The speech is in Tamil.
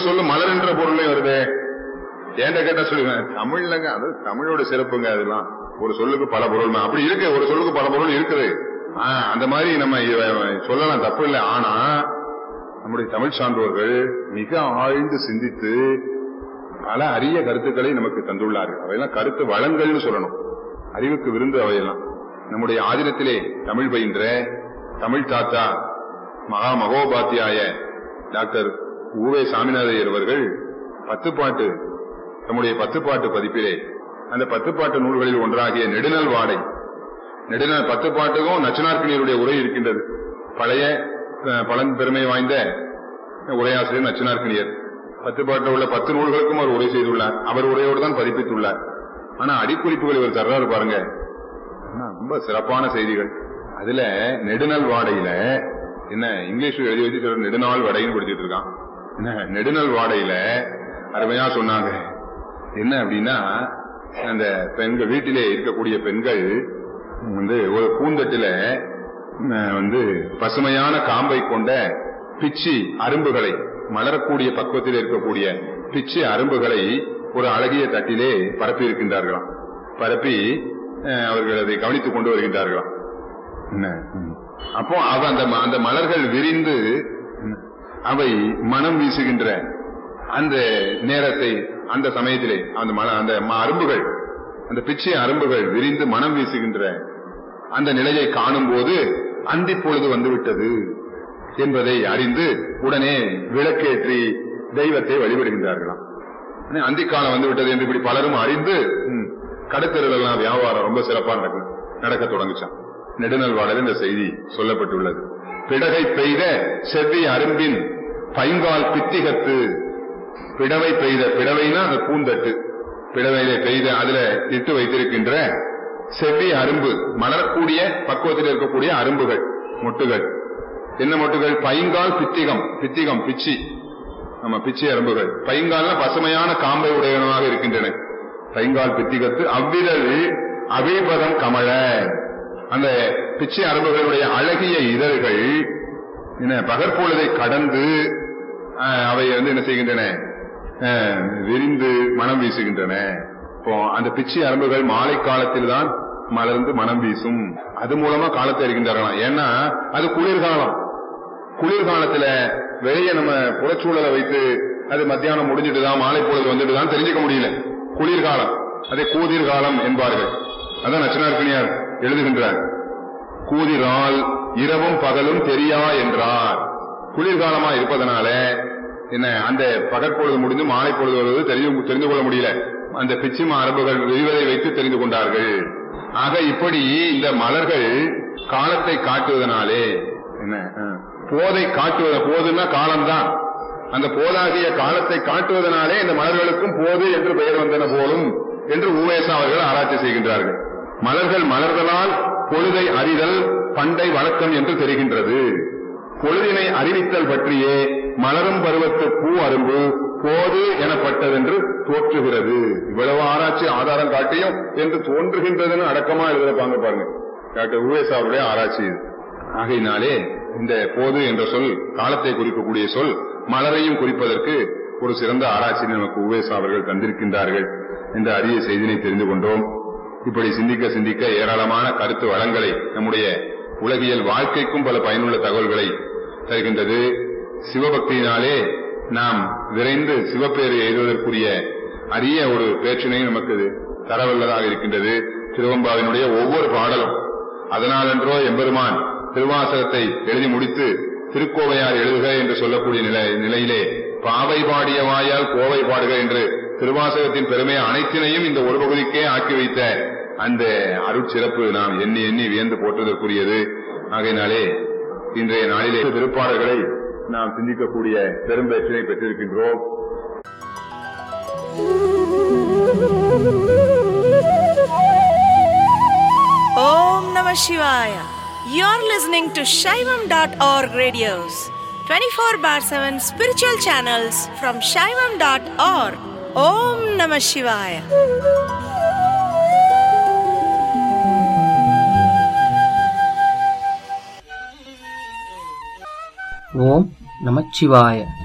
சொல்லு மலர் என்ற பொருளையும் வருது ஏன்ட கேட்டா சொல்லுவேன் தமிழ்லங்க அது தமிழோட சிறப்புங்க அதெல்லாம் ஒரு சொல்லுக்கு பல பொருள் அப்படி இருக்கு ஒரு சொல்லுக்கு பல பொருள் இருக்குது ஆஹ் அந்த மாதிரி நம்ம இ- சொல்லலாம் தப்பு இல்லை ஆனா நம்முடைய தமிழ் சான்றோர்கள் மிக ஆழ்ந்து சிந்தித்து பல அரிய கருத்துக்களை நமக்கு தந்துள்ளார்கள் அவையெல்லாம் கருத்து வளங்கள்னு சொல்லணும் அறிவுக்கு விருந்து அவையெல்லாம் நம்முடைய ஆதினத்திலே தமிழ் பயின்ற தமிழ் தாத்தா மகா மகோபாத்தியாய டாக்டர் ஊவே சாமிநாதையர் அவர்கள் பத்துப்பாட்டு நம்முடைய பத்துப்பாட்டு பதிப்பிலே அந்த பத்துப்பாட்டு நூல்களில் ஒன்றாகிய நெடுநல் வாடை நெடுநாள் பத்து பாட்டுக்கும் நச்சினார்க்கினியருடைய உரை இருக்கின்றது பழைய அஹ், பழம்பெருமை வாய்ந்த உரையாசிரியர் நச்சினார்க்கினியர் பத்து பாட்டில் உள்ள பத்து நூல்களுக்கும் அவர் உரை செய்துள்ளார் அவர் உரையோடு தான் பதிப்பித்துள்ளார் ஆனா அடிக்குறிப்புகள் இவர் தர்றாரு பாருங்க ஆனா, ரொம்ப சிறப்பான செய்திகள் அதுல நெடுநல் வாடையில என்ன இங்கிலீஷ்ல எழுதி வச்சு சிலர் நெடுநாள் வடைன்னு கொடுத்துட்டு இருக்கான் என்ன நெடுநல் வாடையில அருமையா சொன்னாங்க என்ன அப்படின்னா அந்த பெண்கள் வீட்டிலே இருக்கக்கூடிய பெண்கள் வந்து ஒரு பூந்தட்டில ம், வந்து பசுமையான காம்பை கொண்ட பிச்சி அரும்புகளை மலரக்கூடிய பக்குவத்தில் இருக்கக்கூடிய பிச்சி அரும்புகளை ஒரு அழகிய தட்டிலே பரப்பி இருக்கின்றார்களாம் பரப்பி அஹ், அவர்கள் அதை கவனித்துக் கொண்டு வருகின்றார்களாம் என்ன? ம். அப்போ அவ அந்த ம- அந்த மலர்கள் விரிந்து ம், அவை மனம் வீசுகின்ற அந்த நேரத்தை அந்த சமயத்திலே அந்த மல அந்த ம- அரும்புகள் அந்த பிச்சை அரும்புகள் விரிந்து மனம் வீசுகின்ற அந்த நிலையை காணும் போது அந்தி பொழுது வந்துவிட்டது என்பதை அறிந்து உடனே விளக்கேற்றி தெய்வத்தை வழிபடுகின்றார்களாம் உடனே அந்திக்காலம் வந்து விட்டது என்று இப்படி பலரும் அறிந்து ம், கடத்தெருவில் எல்லாம் வியாபாரம் ரொம்ப சிறப்பா நடக்கும் நடக்க தொடங்குச்சான் நெடுநல்வாடல் இந்த செய்தி சொல்லப்பட்டுள்ளது பிடகை பெய்த செவ்வி அரும்பின் பைங்கால் பித்திகத்து பிடவை பெய்த பிடவைனா அந்த பூந்தட்டு பிடவையில பெய்த அதுல இட்டு வைத்திருக்கின்ற செவ்வி அரும்பு மலரக்கூடிய பக்குவத்தில் இருக்கக்கூடிய அரும்புகள் மொட்டுகள் என்ன மொட்டுகள் பைங்கால் பித்திகம் பித்திகம் பிச்சி நம்ம பிச்சை அரும்புகள் பைங்கால்னா பசுமையான காம்பை உடையவனாக இருக்கின்றன பைங்கால் பித்திகத்து அவ்விதழ் அவிபதம் கமழ அந்த பிச்சை அரும்புகளுடைய அழகிய இதழ்கள் என்ன பகற்பொழுதை கடந்து ஆஹ், அவை வந்து என்ன செய்கின்றன ஆஹ், விரிந்து மனம் வீசுகின்றன இப்போ அந்த பிச்சை அரும்புகள் மாலை காலத்தில் தான் மலர்ந்து மனம் வீசும் அது மூலமா காலத்தை அறிகின்றார்களாம் ஏன்னா அது குளிர்காலம் குளிர்காலத்துல வெளியே நம்ம புறச்சூழலை வைத்து அது மத்தியானம் முடிஞ்சிட்டு தான் மாலை பொழுது வந்துட்டு தான் தெரிஞ்சுக்க முடியல குளிர்காலம் அதை கூதிர்காலம் என்பார்கள் அதான் நச்சினார்கனியார் எழுதுகின்றார் கூதிரால் இரவும் பகலும் தெரியா என்றார் குளிர்காலமா இருப்பதனால என்ன அந்த பகற்பொழுது முடிந்து மாலை பொழுது வருவது தெரிந்து தெரிந்து கொள்ள முடியல அந்த பிச்சி மரபுகள் விரிவதை வைத்து தெரிந்து கொண்டார்கள் ஆக இப்படி இந்த மலர்கள் காலத்தை காட்டுவதனாலே என்ன ஆ, போதை காட்டுவத போதுன்னா காலம்தான் அந்த போதாகிய காலத்தை காட்டுவதனாலே இந்த மலர்களுக்கும் போது என்று பெயர் வந்தன போலும் என்று ஊவேசா அவர்கள் ஆராய்ச்சி செய்கின்றார்கள் மலர்கள் மலர்களால் பொழுதை அறிதல் பண்டை வழக்கம் என்று தெரிகின்றது பொழுதினை அறிவித்தல் பற்றியே மலரும் பருவத்து பூ அரும்பு போது எனப்பட்டதென்று தோற்றுகிறது இவ்வளவு ஆராய்ச்சி ஆதாரம் காட்டியும் என்று தோன்றுகின்றதுன்னு அடக்கமா எழுதுறப்பாங்க பாருங்க டாக்டர் உவேசா அவருடைய ஆராய்ச்சி இது ஆகையினாலே இந்த போது என்ற சொல் காலத்தை குறிக்கக்கூடிய சொல் மலரையும் குறிப்பதற்கு ஒரு சிறந்த ஆராய்ச்சி நமக்கு உவேசா அவர்கள் தந்திருக்கின்றார்கள் இந்த அரிய செய்தினை தெரிந்து கொண்டோம் இப்படி சிந்திக்க சிந்திக்க ஏராளமான கருத்து வளங்களை நம்முடைய உலகியல் வாழ்க்கைக்கும் பல பயனுள்ள தகவல்களை தருகின்றது சிவபக்தியினாலே நாம் விரைந்து சிவப்பேறு எழுதுவதற்குரிய அரிய ஒரு பேச்சினை நமக்கு தரவல்லதாக இருக்கின்றது திருவம்பாவினுடைய ஒவ்வொரு பாடலும் அதனாலன்றோ எம்பெருமான் திருவாசகத்தை எழுதி முடித்து திருக்கோவையார் எழுதுக என்று சொல்லக்கூடிய நிலை நிலையிலே பாவை பாடிய வாயால் கோவை பாடுக என்று திருவாசகத்தின் பெருமை அனைத்தினையும் இந்த ஒரு பகுதிக்கே ஆக்கி வைத்த அந்த அருட்சிறப்பு நாம் எண்ணி எண்ணி வியந்து போற்றுவதற்குரியது ஆகையினாலே இன்றைய நாளிலே திருப்பாடல்களை நாம் சிந்திக்கக்கூடிய பெரும்பேற்றினை பெற்றிருக்கின்றோம் Om Namah Shivaya. You're listening to Shaivam.org radios, 24 bar 7 spiritual channels from Shaivam.org. Om Namah Shivaya. Om Namachivaya